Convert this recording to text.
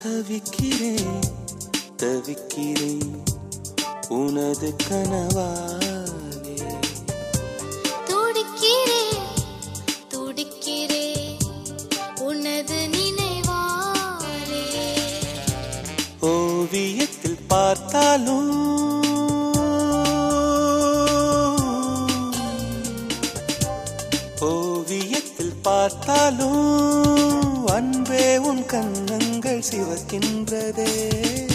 தவிக்கிறேன் தவிக்கிறேன் உனது கனவாலே துடிக்கிறேன் துடிக்கிறேன் உனது நினைவாலே ஓவியத்தில் பார்த்தாலும் ஓவியத்தில் பார்த்தாலும் அன்பே உன் கண்ணங்கள் சிவக்கின்றதே